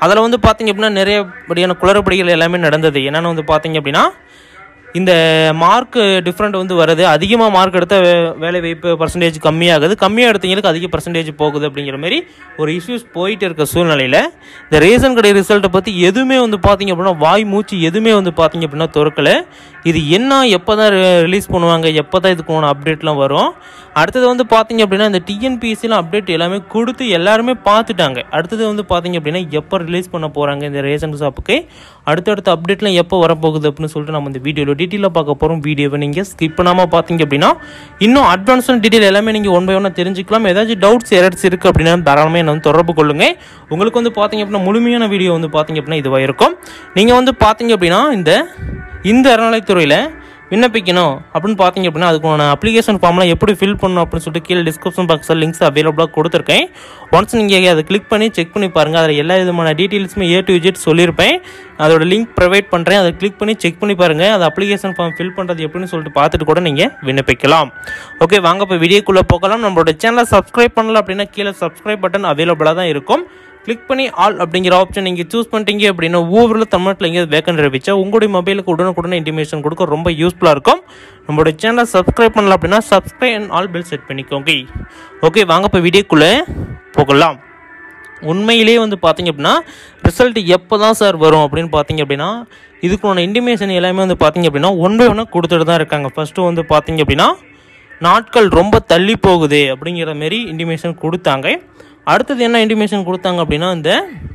அதில் வந்து பார்த்தீங்க அப்படின்னா நிறைய படியான குளறுபடிகள் எல்லாமே நடந்தது என்னென்னு வந்து பார்த்தீங்க அப்படின்னா இந்த மார்க் டிஃப்ரெண்ட் வந்து வருது அதிகமாக மார்க் எடுத்த வே- வேலை வாய்ப்பு பர்சன்டேஜ் கம்மியாகுது கம்மியாக எடுத்தவங்களுக்கு அதிக பர்சன்டேஜ் போகுது அப்படிங்கிற மாதிரி ஒரு இஷ்யூஸ் போயிட்டு இருக்க சூழ்நிலையில் இந்த ரேஷன் கடை ரிசல்ட்டை பற்றி எதுவுமே வந்து பார்த்தீங்க அப்படின்னா வாய் மூச்சு எதுவுமே வந்து பார்த்தீங்க அப்படின்னா திறக்கலை இது என்ன எப்போ தான் ரிலீஸ் பண்ணுவாங்க எப்போ தான் இதுக்கான அப்டேட்லாம் வரும் அடுத்தது வந்து பார்த்தீங்க அப்படின்னா இந்த டிஎன்பிஎஸ்சிலாம் அப்டேட் எல்லாமே கொடுத்து எல்லாருமே பார்த்துட்டாங்க அடுத்தது வந்து பார்த்தீங்க அப்படின்னா எப்போ ரிலீஸ் பண்ண போகிறாங்க இந்த ரேஷன் ஷாப்புக்கு அடுத்தடுத்த அப்டேட்லாம் எப்போ வரப்போகுது அப்படின்னு சொல்லிட்டு நம்ம இந்த வீடியோவில் டீட்டெயிலாக பார்க்க போகிறோம் வீடியோவை நீங்கள் ஸ்கிப் பண்ணாமல் பார்த்தீங்க அப்படின்னா இன்னும் அட்வான்ஸான டீட்டெயில் எல்லாமே நீங்கள் ஒன் பை ஒன்னாக தெரிஞ்சுக்கலாம் ஏதாச்சும் டவுட்ஸ் எரர்ஸ் இருக்குது அப்படின்னா தாராளமாக என்ன வந்து தொடர்பு கொள்ளுங்கள் உங்களுக்கு வந்து பார்த்தீங்க அப்படின்னா முழுமையான வீடியோ வந்து பார்த்தீங்க அப்படின்னா இதுவாக இருக்கும் நீங்கள் வந்து பார்த்தீங்க அப்படின்னா இந்த இந்த அறநிலைத்துறையில் விண்ணப்பிக்கணும் அப்படின்னு பார்த்தீங்க அப்படின்னா அதுக்கான அப்ளிகேஷன் ஃபார்ம்லாம் எப்படி ஃபில் பண்ணணும் அப்படின்னு சொல்லிட்டு கீழே டிஸ்கிரிப்ஷன் பாக்ஸில் லிங்க்ஸ் அவைலபிளாக கொடுத்துருக்கேன் ஒன்ஸ் நீங்கள் அதை கிளிக் பண்ணி செக் பண்ணி பாருங்கள் அதில் எல்லா விதமான டீட்டெயில்ஸுமே ஏ டு விஜெட் சொல்லியிருப்பேன் அதோட லிங்க் ப்ரொவைட் பண்ணுறேன் அதை கிளிக் பண்ணி செக் பண்ணி பாருங்கள் அது அப்ளிகேஷன் ஃபார்ம் ஃபில் பண்ணுறது எப்படின்னு சொல்லிட்டு பார்த்துட்டு கூட நீங்கள் விண்ணப்பிக்கலாம் ஓகே வாங்க இப்போ வீடியோக்குள்ளே போகலாம் நம்மளோட சேனலை சப்ஸ்கிரைப் பண்ணல அப்படின்னா கீழே சப்ஸ்கிரைப் பட்டன் அவைலபிளாக தான் இருக்கும் கிளிக் பண்ணி ஆல் அப்படிங்கிற ஆப்ஷன் நீங்கள் சூஸ் பண்ணிட்டீங்க அப்படின்னா ஒவ்வொரு தமிழ்நாட்டில் எங்கேயாவது வேக்கன் அறிவிச்சா உங்களுடைய மொபைலுக்கு உடனுக்குடனே இன்டிமேஷன் கொடுக்க ரொம்ப யூஸ்ஃபுல்லாக இருக்கும் நம்மளோட சேனலை சப்ஸ்கிரைப் பண்ணல அப்படின்னா subscribe and all bell set பண்ணிக்கோங்க ஓகே வாங்க இப்போ வீடியோக்குள்ளே போகலாம் உண்மையிலேயே வந்து பார்த்தீங்க அப்படின்னா ரிசல்ட் எப்போ தான் சார் வரும் அப்படின்னு பார்த்தீங்க அப்படின்னா இதுக்கான இன்டிமேஷன் எல்லாமே வந்து பார்த்தீங்க அப்படின்னா ஒன் பை ஒன்னாக கொடுத்துட்டு தான் இருக்காங்க ஃபஸ்ட்டு வந்து பார்த்தீங்க அப்படின்னா நாட்கள் ரொம்ப தள்ளி போகுது அப்படிங்கிற மாரி இன்டிமேஷன் கொடுத்தாங்க அடுத்தது என்ன இன்டிமேஷன் கொடுத்தாங்க அப்படின்னா இந்த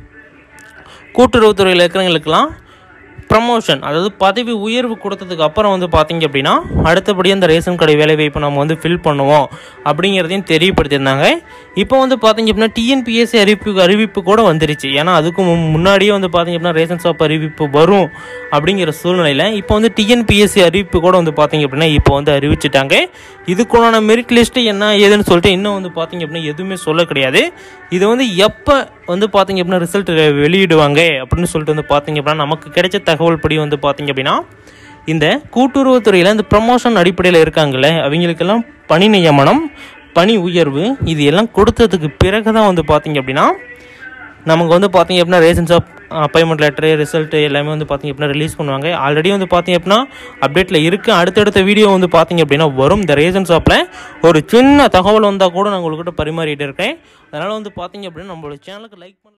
கூட்டுறவுத்துறையில் இருக்கிறவங்களுக்கெல்லாம் ப்ரமோஷன் அதாவது பதவி உயர்வு கொடுத்ததுக்கு அப்புறம் வந்து பார்த்தீங்க அப்படின்னா அடுத்தபடியாக இந்த ரேஷன் கடை வேலைவாய்ப்பு நம்ம வந்து ஃபில் பண்ணுவோம் அப்படிங்கிறதையும் தெரியப்படுத்தியிருந்தாங்க இப்போ வந்து பார்த்தீங்க அப்படின்னா டிஎன்பிஎஸ்சி அறிவிப்பு அறிவிப்பு கூட வந்துருச்சு ஏன்னா அதுக்கு மு- முன்னாடியே வந்து பார்த்தீங்க அப்படின்னா ரேஷன் ஷாப் அறிவிப்பு வரும் அப்படிங்கிற சூழ்நிலையில் இப்போ வந்து டிஎன்பிஎஸ்சி அறிவிப்பு கூட வந்து பார்த்தீங்க அப்படின்னா இப்போ வந்து அறிவிச்சிட்டாங்க இதுக்குண்டான மெரிட் லிஸ்ட்டு என்ன ஏதுன்னு சொல்லிட்டு இன்னும் வந்து பார்த்தீங்க அப்படின்னா எதுவுமே சொல்ல கிடையாது இது வந்து எப்போ வந்து பார்த்தீங்க அப்படின்னா ரிசல்ட் வெளியிடுவாங்க அப்படின்னு சொல்லிட்டு வந்து பார்த்தீங்க அப்படின்னா நமக்கு கிடைச்ச தகவல் படி வந்து பார்த்தீங்க அப்படின்னா இந்த கூட்டுறவுத்துறையில் இந்த ப்ரமோஷன் அடிப்படையில் இருக்காங்கல்ல அவங்களுக்கெல்லாம் பணி நியமனம் பணி உயர்வு இது எல்லாம் கொடுத்ததுக்கு பிறகு தான் வந்து பார்த்தீங்க அப்படின்னா நமக்கு வந்து பார்த்தீங்க அப்படின்னா ration shop appointment letter result எல்லாமே வந்து பார்த்தீங்க அப்படின்னா ரிலீஸ் பண்ணுவாங்க ஆல்ரெடி வந்து பார்த்தீங்க அப்படின்னா அப்டேட்டில் இருக்குது அடுத்தடுத்த வீடியோ வந்து பார்த்தீங்க அப்படின்னா வரும் இந்த ரேஷன் ஷாப்பில் ஒரு சின்ன தகவல் வந்தால் கூட நான் உங்கள்கிட்ட பரிமாறிட்டு இருக்கேன் அதனால் வந்து பார்த்தீங்க அப்படின்னா நம்மளோட சேனலுக்கு லைக் பண்ண